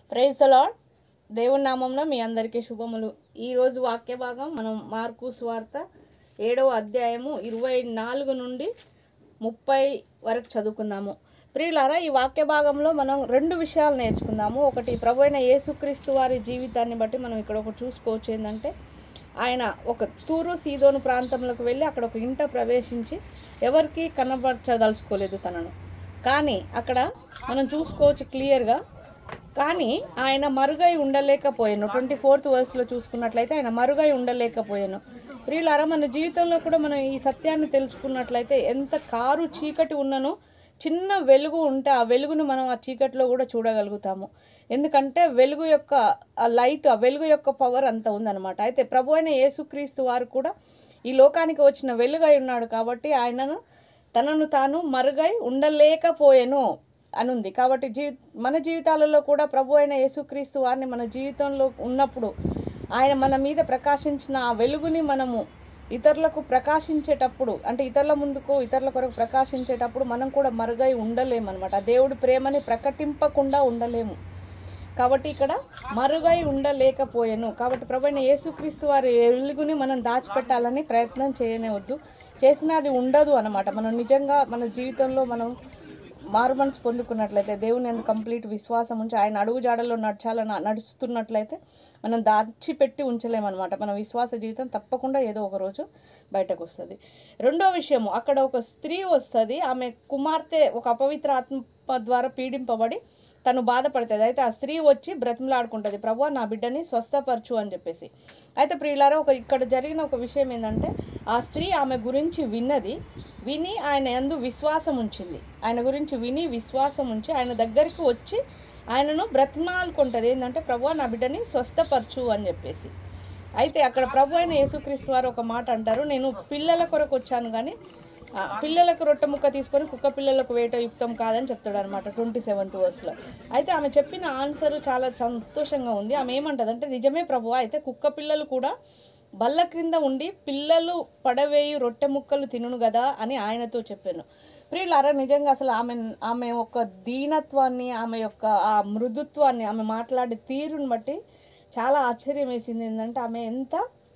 praise the lord దేవుని నామంలో మీ అందరికీ శుభములు ఈరోజు వాక్య భాగం మనం మార్కు స్వార్త ఏడవ అధ్యాయము ఇరవై నాలుగు నుండి ముప్పై వరకు చదువుకుందాము ప్రియులారా ఈ వాక్య భాగంలో మనం రెండు విషయాలు నేర్చుకుందాము ఒకటి ప్రభు అయిన యేసుక్రీస్తు వారి జీవితాన్ని బట్టి మనం ఇక్కడ ఒకటి చూసుకోవచ్చు ఏంటంటే ఆయన ఒక తూరు సీదోను ప్రాంతంలోకి వెళ్ళి అక్కడ ఒక ఇంట ప్రవేశించి ఎవరికి కనబరచదలుచుకోలేదు తనను కానీ అక్కడ మనం చూసుకోవచ్చు క్లియర్గా కానీ ఆయన మరుగై ఉండలేకపోయాను ట్వంటీ ఫోర్త్ వర్స్లో చూసుకున్నట్లయితే ఆయన మరుగై ఉండలేకపోయాను ప్రియులారా మన జీవితంలో కూడా మనం ఈ సత్యాన్ని తెలుసుకున్నట్లయితే ఎంత కారు చీకటి ఉన్ననో చిన్న వెలుగు ఉంటే ఆ వెలుగును మనం ఆ చీకటిలో కూడా చూడగలుగుతాము ఎందుకంటే వెలుగు యొక్క ఆ లైట్ ఆ వెలుగు యొక్క పవర్ అంత ఉందన్నమాట అయితే ప్రభు అయిన యేసుక్రీస్తు వారు కూడా ఈ లోకానికి వచ్చిన వెలుగై ఉన్నాడు కాబట్టి ఆయనను తనను తాను మరుగై ఉండలేకపోయాను అనుంది కాబట్టి జీ మన జీవితాలలో కూడా ప్రభు అయిన యేసుక్రీస్తు వారిని మన జీవితంలో ఉన్నప్పుడు ఆయన మన మీద ప్రకాశించిన ఆ వెలుగుని మనము ఇతరులకు ప్రకాశించేటప్పుడు అంటే ఇతరుల ముందుకు ఇతరుల కొరకు ప్రకాశించేటప్పుడు మనం కూడా మరుగై ఉండలేము అనమాట దేవుడి ప్రేమని ప్రకటింపకుండా ఉండలేము కాబట్టి ఇక్కడ మరుగై ఉండలేకపోయాను కాబట్టి ప్రభు అయిన యేసుక్రీస్తు వారి వెలుగుని మనం దాచిపెట్టాలని ప్రయత్నం చేయనేవద్దు చేసినా అది ఉండదు అనమాట మనం నిజంగా మన జీవితంలో మనం మారు మనసు పొందుకున్నట్లయితే దేవుని ఎందుకు కంప్లీట్ విశ్వాసం ఉంచి ఆయన అడుగు జాడల్లో నడచాలని నడుస్తున్నట్లయితే మనం దాచిపెట్టి ఉంచలేమన్నమాట మన విశ్వాస జీవితం తప్పకుండా ఏదో ఒక రోజు బయటకు వస్తుంది రెండో విషయము అక్కడ ఒక స్త్రీ వస్తుంది ఆమె కుమార్తె ఒక అపవిత్ర ఆత్మ ద్వారా పీడింపబడి తను బాధపడుతుంది అయితే ఆ స్త్రీ వచ్చి బ్రతిమలాడుకుంటుంది ప్రభు నా బిడ్డని స్వస్థపరచు అని చెప్పేసి అయితే ప్రియులారా ఒక ఇక్కడ జరిగిన ఒక విషయం ఏంటంటే ఆ స్త్రీ ఆమె గురించి విన్నది విని ఆయన ఎందు విశ్వాసం ఉంచింది ఆయన గురించి విని విశ్వాసం ఉంచి ఆయన దగ్గరికి వచ్చి ఆయనను బ్రతిమాలుకుంటుంది ఏంటంటే ప్రభు నా బిడ్డని స్వస్థపరచు అని చెప్పేసి అయితే అక్కడ ప్రభు అయిన యేసుక్రీస్తు వారు ఒక మాట అంటారు నేను పిల్లల కొరకు వచ్చాను కానీ ఆ, పిల్లలకు రొట్టె ముక్క తీసుకొని కుక్క పిల్లలకు వేట యుక్తం కాదని చెప్తాడు అనమాట ట్వంటీ సెవెంత్ వర్స్లో అయితే ఆమె చెప్పిన ఆన్సర్ చాలా సంతోషంగా ఉంది ఆమె ఏమంటది అంటే నిజమే ప్రభు అయితే కుక్క పిల్లలు కూడా బల్ల క్రింద ఉండి పిల్లలు పడవేయు రొట్టె ముక్కలు తినును కదా అని ఆయనతో చెప్పాను ప్రియులారా నిజంగా అసలు ఆమె ఆమె యొక్క దీనత్వాన్ని ఆమె యొక్క ఆ మృదుత్వాన్ని ఆమె మాట్లాడే తీరుని బట్టి చాలా ఆశ్చర్యం వేసింది ఏంటంటే ఆమె ఎంత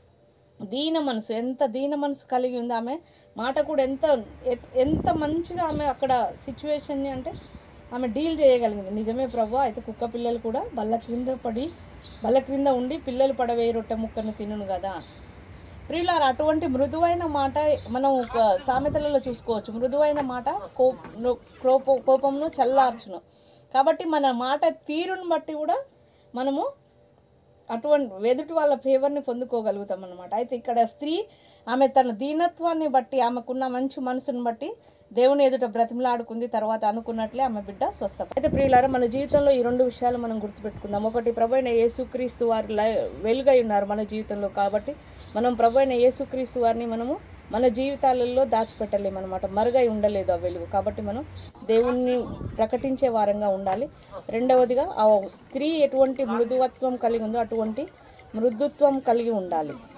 దీన మనసు ఎంత దీన మనసు కలిగి ఉంది ఆమె మాట కూడా ఎంత ఎట్- ఎంత మంచిగా ఆమె అక్కడ సిచ్యువేషన్ని అంటే ఆమె డీల్ చేయగలిగింది నిజమే ప్రభు అయితే కుక్క పిల్లలు కూడా బల్ల క్రింద పడి బల్ల క్రింద ఉండి పిల్లలు పడవేయి రొట్టె ముక్కను తినును కదా ప్రియులారు అటువంటి మృదువైన మాట మనం ఒక సామెతలలో చూసుకోవచ్చు మృదువైన మాట కో కోప కోపంను చల్లార్చును కాబట్టి మన మాట తీరుని బట్టి కూడా మనము అటువంటి ఎదుటి వాళ్ళ ఫేవర్ని పొందుకోగలుగుతాం అనమాట అయితే ఇక్కడ స్త్రీ ఆమె తన దీనత్వాన్ని బట్టి ఆమెకున్న మంచి మనసుని బట్టి దేవుని ఎదుట బ్రతిమలాడుకుంది తర్వాత అనుకున్నట్లే ఆమె బిడ్డ స్వస్థ అయితే ప్రియులారా మన జీవితంలో ఈ రెండు విషయాలు మనం గుర్తుపెట్టుకుందాం ఒకటి ప్రభు అయిన యేసుక్రీస్తు వారి లై- వెలుగై ఉన్నారు మన జీవితంలో కాబట్టి మనం ప్రభు అయిన యేసుక్రీస్తు వారిని మనము మన జీవితాలలో దాచిపెట్టలేమన్నమాట మరుగై ఉండలేదు ఆ వెలుగు కాబట్టి మనం దేవుణ్ణి ప్రకటించే వారంగా ఉండాలి రెండవదిగా ఆ స్త్రీ ఎటువంటి మృదువత్వం కలిగి ఉందో అటువంటి మృదుత్వం కలిగి ఉండాలి